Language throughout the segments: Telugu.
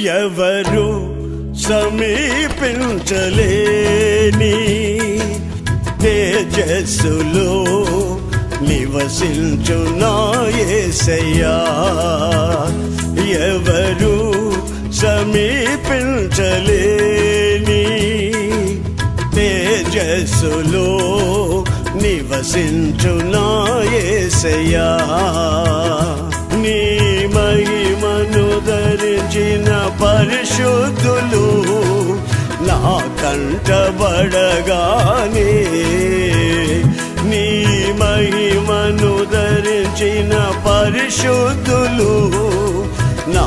ఎవరు సమీపించలేని తేజస్సులో నివసించు నాయసయ్యా ఎవరు సమీపించలేని తేజస్సులో నివసించు నాయసయ్యా నీ మహిమను ధరించిన పరిశుద్ధులు నా కంటబడగానే నీ మహిమను ధరించిన పరిశుద్ధులు నా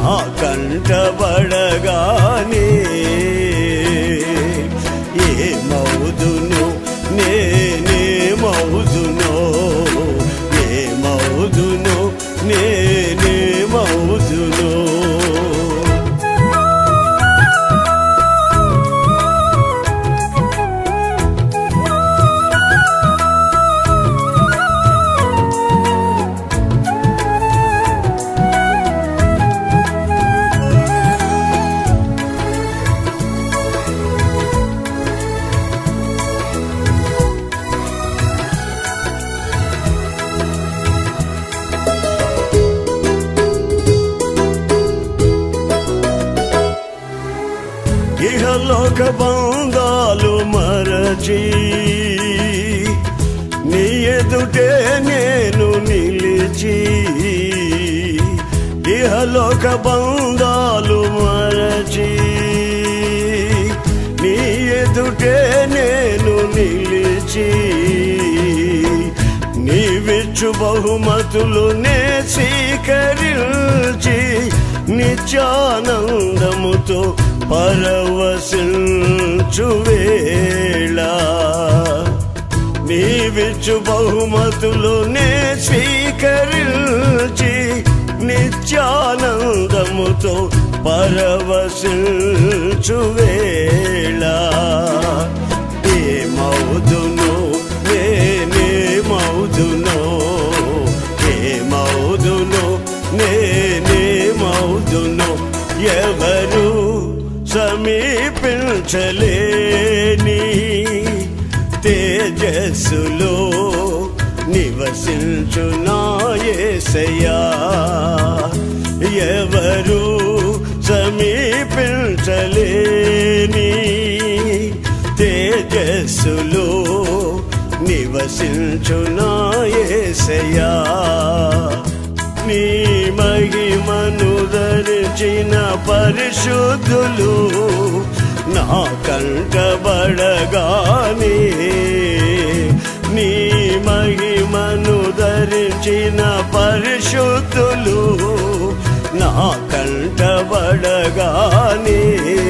కంటబడగానే ఏ మౌదును నేనే మౌదునో ఏ మౌదును నేనే మౌదునో ఇహలోక బంధాలు మరచి నీ ఎదుటే నేను నిలిచి ఇహలోక బంధాలు మరచి నీ ఎదుటే నేను నిలిచి నీవిచ్చు బహుమతులు నే స్వీకరించి నిత్యానందముతో పరవశించు వేళ నీవిచ్చు బహుమతులు నే స్వీకరించి నిత్యానందముతో పరవశించు వేళ ఏ మౌదును నేనే మౌదును ఏ మౌదును నేనే మౌదును ఎవరు సమీపించలేని తేజస్సులో నివసించు నాయసయ్యా ఎవరు సమీపించలేని తేజస్సులో నివసించు నాయసయ్యా నీ మహిమను ధరించిన పరిశుద్ధులు నా కంటబడగానే నీ మహిమను ధరించిన పరిశుద్ధులు నా కంటబడగానే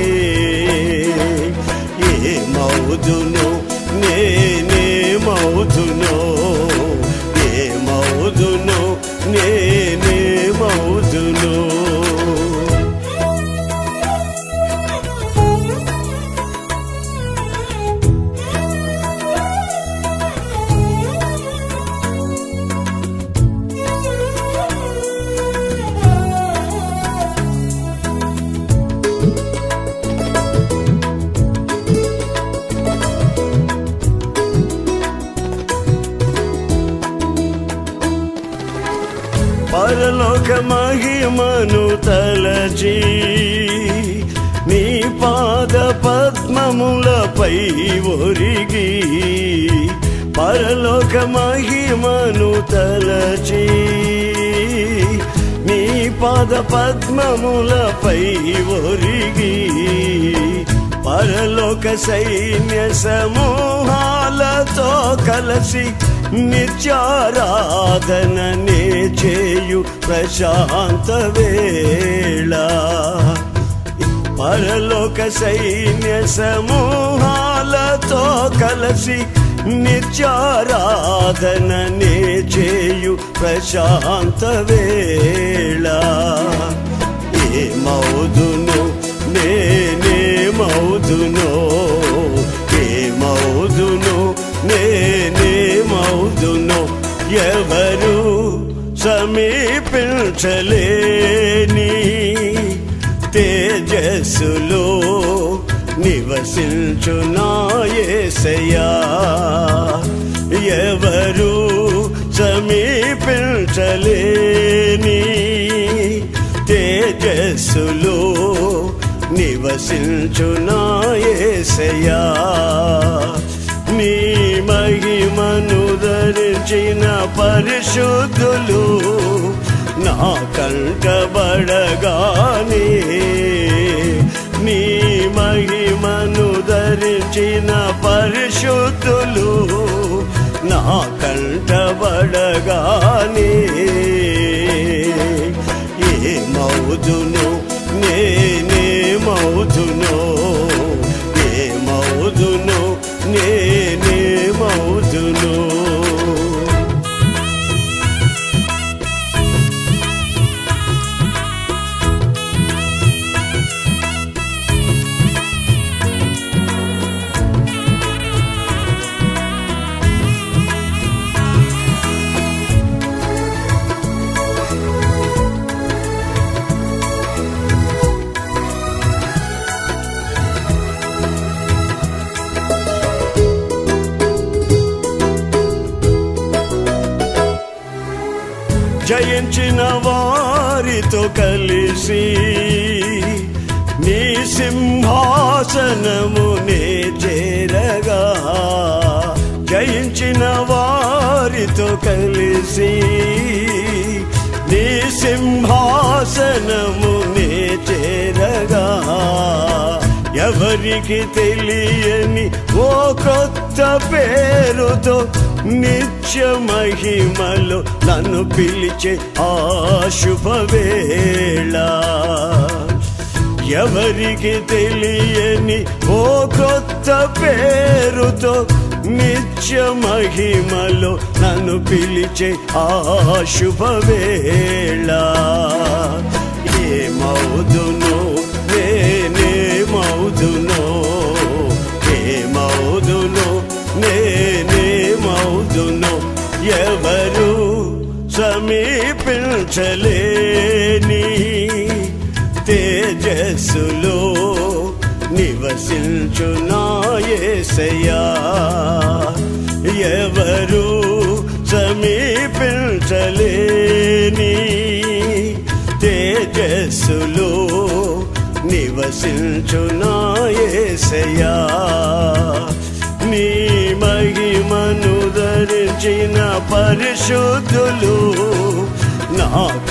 ఏ మౌదును నేనే మౌదును ఏ మౌదును నేనే మౌదును పరలోక మహిమను తలచి నీ పాద పద్మములపై ఒరిగి పరలోక మహిమను తలచి నీ పాద పద్మములపై ఒరిగి పరలోక సైన్య సమూహాలతో కలసి నిత్యారాధన నే చేయు ప్రశాంత వేళ పరలోక సైన్య సమూహాలతో కలసి నిత్యారాధన నే చేయు ప్రశాంత వేళ ఏ మౌదును నేనే మౌదును ఏ మౌదును నేనే మౌదును ఎవరు సమీపించలేని తేజ తేజస్సులో నివసించు నాయసయ్యా ఎవరు సమీపించలేని తేజస్సులో నివసించు నాయసయ్యా నీ మహిమను ధరించిన పరిశుద్ధులు నా కంటబడగానే నీ మహిమను ధరించిన పరిశుద్ధులు నా కంటబడగానే ఏ మౌదును నేనే మౌదును ఏ మౌదును నేనే మౌదును జయించిన వారితో కలిసి నీ సింహాసనమునే చేరగా జయించిన వారితో కలిసి నీ సింహాసనమునే చేరగా ఎవరికి తెలియని ఓ కొత్త పేరుతో నిత్య మహిమలో నన్ను పిలిచే ఆ శుభవేళ ఎవరికి తెలియని ఓ కొత్త పేరుతో నిత్య మహిమలో నన్ను పిలిచే ఆ శుభవేళ ఏ మౌదును నేనే మౌదును ఏ మౌదును నేనే మౌదును ఎవరు సమీపించలేని తేజస్సులో నివసించు నాయసయ్యా ఎవరు సమీపించలేని తేజస్సులో నివసించు నాయసయ్యా నీ మహిమను ధరించిన పరిశుద్ధులు నా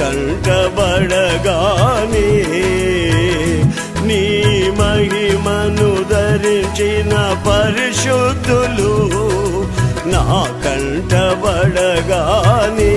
కంటబడగానే నీ మహిమను ధరించిన పరిశుద్ధులు నా కంటబడగానే